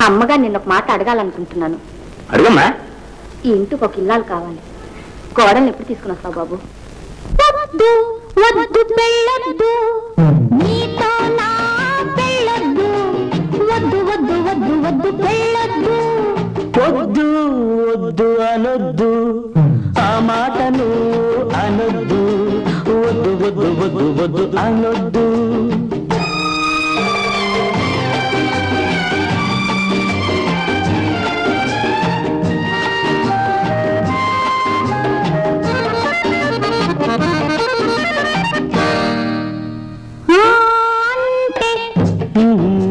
అమ్మగా నిన్న ఒక మాట అడగాలనుకుంటున్నాను అడుగమ్మా ఈ ఇంటికి ఒక ఇల్లాలు కావాలి కోడల్ని ఎప్పుడు తీసుకుని వస్తావు బాబు వద్దు వద్దు పెళ్ళొద్దు నీతో నా పెళ్ళొద్దు వద్దు వద్దు వద్దు వద్దు పెళ్ళొద్దు వద్దు వద్దు అనొద్దు ఆ మాటను అనొద్దు వద్దు వద్దు వద్దు వద్దు అనొద్దు ఆ అంటే ఊ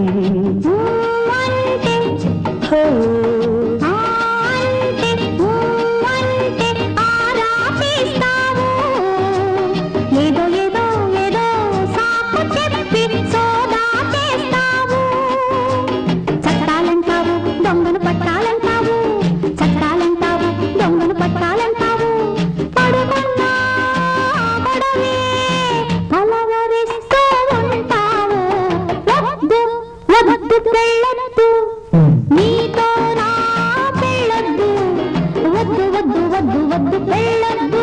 అంటే హో. ఆ అంటే ఊ అంటే ఆరా తీస్తావు ఏదో ఏదో ఏదో సాకు చెప్పి సోదా చేస్తావు చట్టాలంటావు దొంగను పట్టాలంటావు చట్టాలంటావు దొంగను పట్టాలంటావు పడుకున్నా గొడవే కలవరిస్తూ ఉంటావు వద్దు వద్దు పెళ్ళొద్దు నీతో నా పెళ్ళొద్దు వద్దు వద్దు వద్దు వద్దు పెళ్ళొద్దు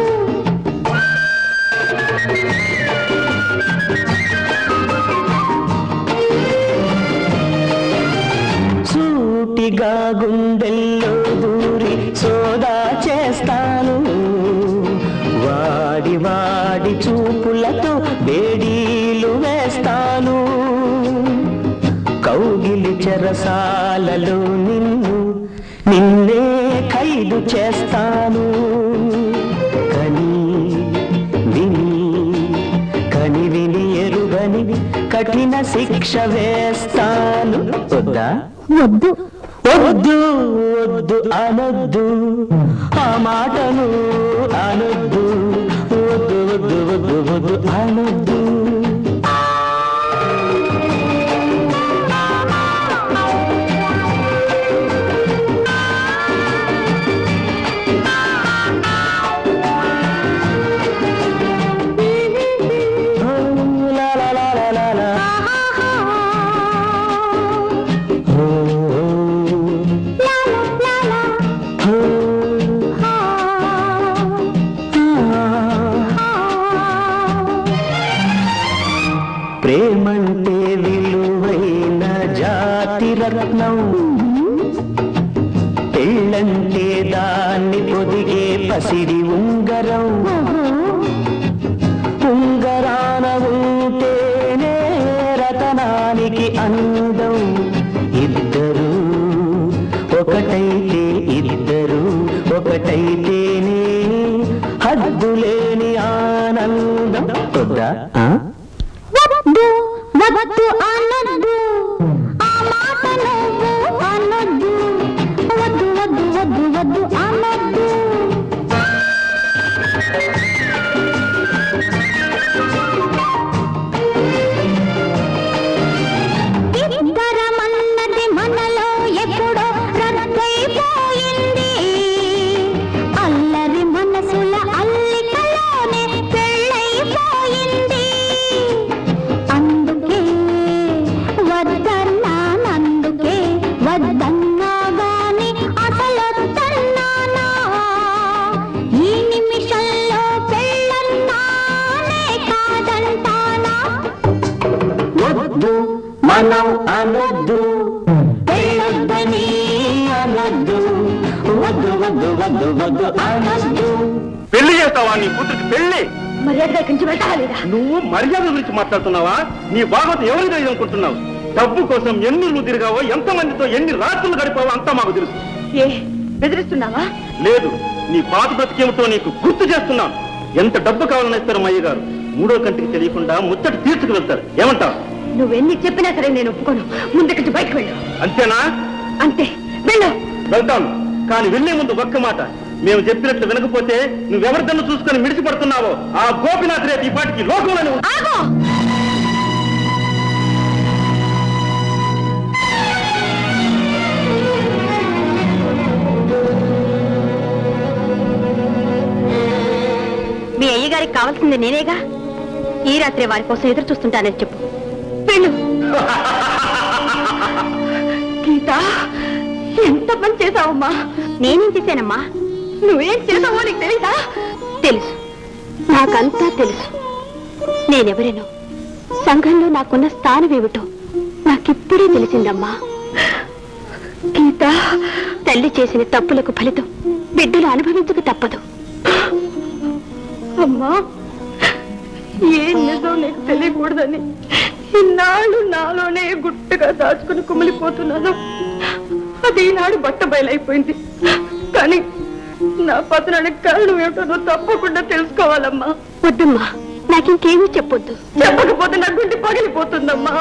సూటిగా గుండెల్లో దూరి సోదా చేస్తాను వాడి వాడి చూపులతో బేడీలు వేస్తాను కౌగిలి చెరసాలలో నిన్ను నిన్నే ఖైదు చేస్తాను కని విని కని విని ఎరుగని కఠిన శిక్ష వేస్తాను వద్దా వద్దు వద్దు వద్దు అనొద్దు ఆ మాటను అనొద్దు వద్దు వద్దు వద్దు వద్దు అనొద్దు ఓ, లా లా లా లా లా లా. ఓ, ఓ, ప్రేమంటే విలువైన జాతి రత్నం పెళ్ళంటే దాన్ని పొదిగే పసిడి ఉంగరం ఉంగరాన ఉంటేనే రతనానికి అందం ఇద్దరు ఒకటైతే ఇద్దరు ఒకటైతేనే హద్దులేని ఆనందం వద్దా ఆ? వద్దు వద్దు అనొద్దు ఆ మాట నువ్వు అనొద్దు వద్దు వద్దు వద్దు వద్దు అనొద్దు ఇద్దరమన్నది మనలో ఎప్పుడో రద్దయిపోయింది అల్లరి మనసుల అల్లికలోనే పెళ్ళైపోయింది అందుకే వద్దన్నానందుకే వద్దన్నా గాని అసలొద్దన్నానా ఈ నిమిషంలో పెళ్ళన్నానే కాదంటానా వద్దు మనం అనొద్దు పెళ్ళొద్దని అనొద్దు వద్దు వద్దు వద్దు వద్దు అనొద్దు పెళ్లి చేస్తావా నీ కూతురికి పెళ్లి మర్యాదగా ఇక్కడి నుంచి వెళ్తావా లేదా నువ్వు మర్యాద గురించి మాట్లాడుతున్నావా నీ బాగోత ఎవరి తెలియదు అనుకుంటున్నావు డబ్బు కోసం ఎన్ని నువ్వు తిరిగావో ఎంత మందితో ఎన్ని రాత్రులు గడిపావో అంతా మాకు తెలుసు ఏ బెదిరిస్తున్నావా లేదు నీ పాత బ్రతికేమిటో నీకు గుర్తు చేస్తున్నాను ఎంత డబ్బు కావాలని ఇస్తారు మా అయ్య గారు మూడో కంటికి తెలియకుండా ముచ్చట తీర్చుకు వెళ్తారు ఏమంటావు నువ్వెన్ని చెప్పినా సరే నేను ఒప్పుకోను ముందుకి నుంచి బయటకు వెళ్ళు అంతేనా అంతే వెళ్ళు వెళ్తాను కానీ వెళ్లే ముందు ఒక్క మాట మేము చెప్పినట్లు వినకపోతే నువ్వెవరిదన్ను చూసుకొని మిడిసిపడుతున్నావో ఆ గోపినాథ్ రేపు ఈ పాటికి లోకంలోనే ఉంటాడు. ఆగో మీ అయ్యగారికి కావాల్సింది నేనేగా ఈ రాత్రి వారి కోసం ఎదురు చూస్తుంటానని చెప్పు వెళ్ళు గీత ఎంత పని చేసావమ్మా నేనేం చేశానమ్మా నువ్వేం చేసావో నీకు తెలీదా తెలుసు నాకంతా తెలుసు నేనెవరేనో సంఘంలో నాకున్న స్థానం ఏమిటో నాకిప్పుడే తెలిసిందమ్మా గీత తల్లి చేసిన తప్పులకు ఫలితం బిడ్డలు అనుభవించక తప్పదు అమ్మా ఏం నిజం నీకు తెలియకూడదని ఇన్నాళ్ళు నాలోనే గుట్టుగా దాచుకుని కుమిలిపోతున్నాను అది ఈనాడు బట్ట బయలైపోయింది కానీ నా పతనానికి కారణం ఏమిటో నువ్వు తప్పకుండా తెలుసుకోవాలమ్మా వద్దమ్మా నాకింకేమీ చెప్పొద్దు చెప్పకపోతే నా గుండె పగిలిపోతుందమ్మా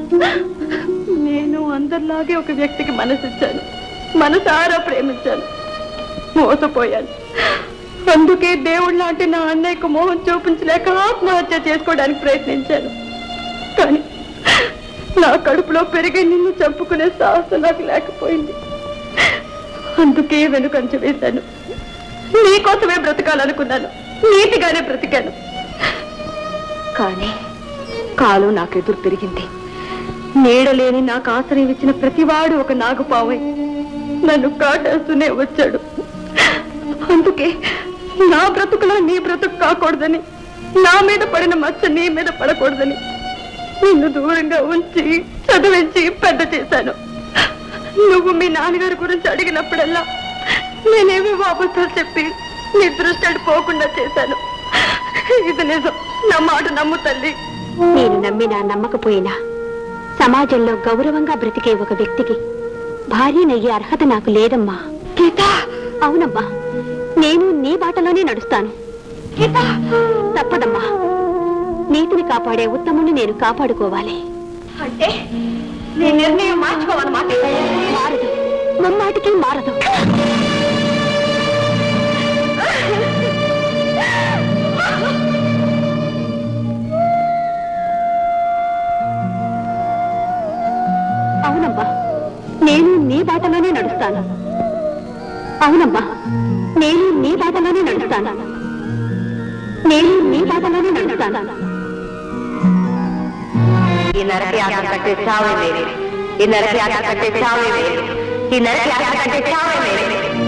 నేను అందరిలాగే ఒక వ్యక్తికి మనసిచ్చాను మనసారా ప్రేమించాను మోసపోయాను అందుకే దేవుడు లాంటి నా అన్నయ్యకు మోహం చూపించలేక ఆత్మహత్య చేసుకోవడానికి ప్రయత్నించాను కానీ నా కడుపులో పెరిగి నిన్ను చంపుకునే సాహసం నాకు లేకపోయింది అందుకే వెనుకంచ వేశాను నీకోసమే బ్రతకాలనుకున్నాను నీతిగానే బ్రతికాను కానీ కాలం నాకు ఎదురు తిరిగింది నీడలేని నాకు ఆశ్రయం ఇచ్చిన ప్రతివాడు ఒక నాగుపావై నన్ను కాటేస్తూనే వచ్చాడు అందుకే నా బ్రతుకులో నీ బ్రతుకు కాకూడదని నా మీద పడిన మచ్చ నీ మీద పడకూడదని నిన్ను దూరంగా ఉంచి చదివించి పెద్ద చేశాను నువ్వు మీ నాన్నగారి గురించి అడిగినప్పుడల్లా నేనేమేమో అబద్ధాలు చెప్పి నీ దృష్టి అటు పోకుండా చేశాను ఇది నిజం నా మాట నమ్ము తల్లి నేను నమ్మినా నమ్మకపోయినా సమాజంలో గౌరవంగా బ్రతికే ఒక వ్యక్తికి భార్యనయ్యే అర్హత నాకు లేదమ్మా గీత అవునమ్మా నేను నీ బాటలోనే నడుస్తాను గీత తప్పదమ్మా నీతిని కాపాడే ఉత్తముని నేను కాపాడుకోవాలి అంటే నీ నిర్ణయం మార్చుకోవాలన్నమాట మారదు ముమ్మాటికి మారదు అవునమ్మా నేను నీ బాటలోనే నడుస్తాను అవునమ్మా నేను నీ బాటలోనే నడుస్తాను నేను నీ బాటలోనే నడుస్తాను ఈ నరకి ఆట కట్టే చావే మేరే ఈ నరకి ఆట కట్టే చావే మేరే ఈ నరకి ఆట కట్టే చావే మేరే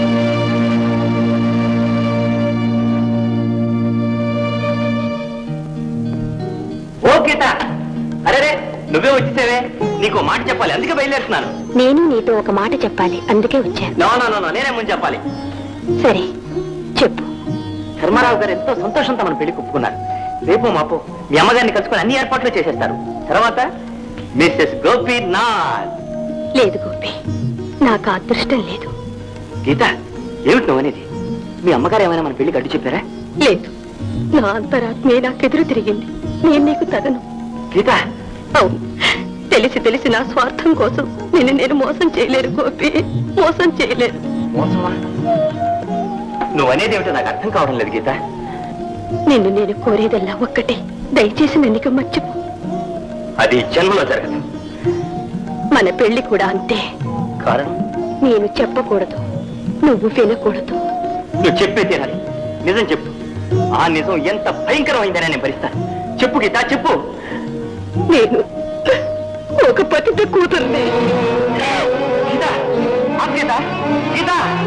ఓ గీత అరే నువ్వే వచ్చేసావే నీకు మాట చెప్పాలి అందుకే బయలుదేరుతున్నాను నేను నీతో ఒక మాట చెప్పాలి అందుకే వచ్చాను నో నో నో నేనే ముందు చెప్పాలి సరే చెప్పు ధర్మారావు గారు ఎంతో సంతోషంతో మన పెళ్లి ఒప్పుకున్నారు రేపు మాపు మీ అమ్మగారిని కలుసుకొని అన్ని ఏర్పాట్లు చేసేస్తారు తర్వాత మిస్సెస్ గోపీనాథ్ లేదు గోపి నాకు ఆ అదృష్టం లేదు గీత ఏమిటి నువ్వు అనేది మీ అమ్మగారు ఏమైనా మన పెళ్లికి అడ్డు చెప్పారా లేదు నా అంతరాత్మే నాకెదురు తిరిగింది నేను నీకు తగను గీత అవును తెలిసి తెలిసి నా స్వార్థం కోసం నిన్ను నేను మోసం చేయలేరు గోపి మోసం చేయలేరు మోసమా నువ్వు అనేది ఏమిటో నాకు అర్థం కావడం లేదు గీత నిన్ను నేను కోరేదల్లా ఒక్కటే దయచేసి నన్నిక మర్చిపో అది జన్మలో జరగదు మన పెళ్లి కూడా అంతే కారణం నేను చెప్పకూడదు నువ్వు వినకూడదు నువ్వు చెప్పే తీరాలి నిజం చెప్పు ఆ నిజం ఎంత భయంకరమైందని నేను భరిస్తాను చెప్పు గీత చెప్పు నేను ఒక పతిత కూతుర్ని గీత ఆపు గీత గీత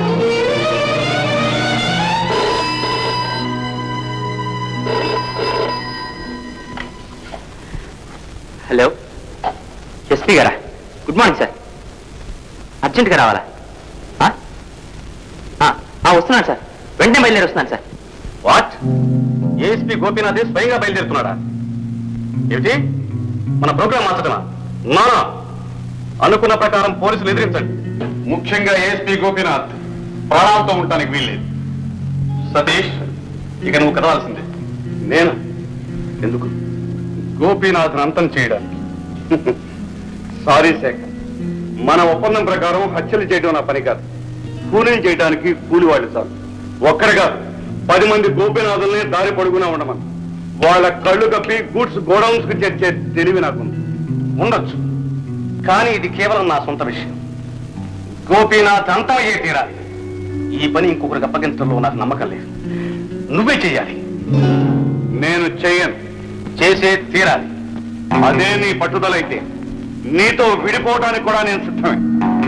హలో ఎస్పీ గారా గుడ్ మార్నింగ్ సార్ అర్జెంట్గా రావాలా ఆ? ఆ, ఆ, వస్తున్నాను సార్ వెంటనే బయలుదేరి వస్తున్నాను సార్ వాట్ ఏఎస్పీ గోపీనాథ్ స్వయంగా బయలుదేరుతున్నాడా ఏమిటి మన ప్రోగ్రామ్ మార్చడమా నానా అనుకున్న ప్రకారం పోలీసులు ఎదిరించండి ముఖ్యంగా ఏఎస్పీ గోపీనాథ్ ప్రాణాలతో ఉండటానికి వీల్లేదు సతీష్ ఇక నువ్వు కదవాల్సిందే నేను ఎందుకు గోపీనాథ్ను అంతం చేయడానికి సారీ శేఖర్ మన ఒప్పందం ప్రకారం హత్యలు చేయడం నా పని కాదు కూలీలు చేయడానికి కూలి వాళ్ళు చాలు ఒక్కరు కాదు పది మంది గోపీనాథుల్ని దారి పొడుగునా ఉండమని వాళ్ళ కళ్ళు కప్పి గూడ్స్ గోడౌన్స్ కు చేర్చే తెలివి నాకుంది ఉండొచ్చు కానీ ఇది కేవలం నా సొంత విషయం గోపీనాథ్ అంతం అయ్యే తీరాలి ఈ పని ఇంకొకరికి అప్పగించడంలో నాకు నమ్మకం లేదు నువ్వే చెయ్యాలి నేను చెయ్యను చేసే తీరాలి అదే నీ పట్టుదలైతే నీతో విడిపోవడానికి కూడా నేను సిద్ధమే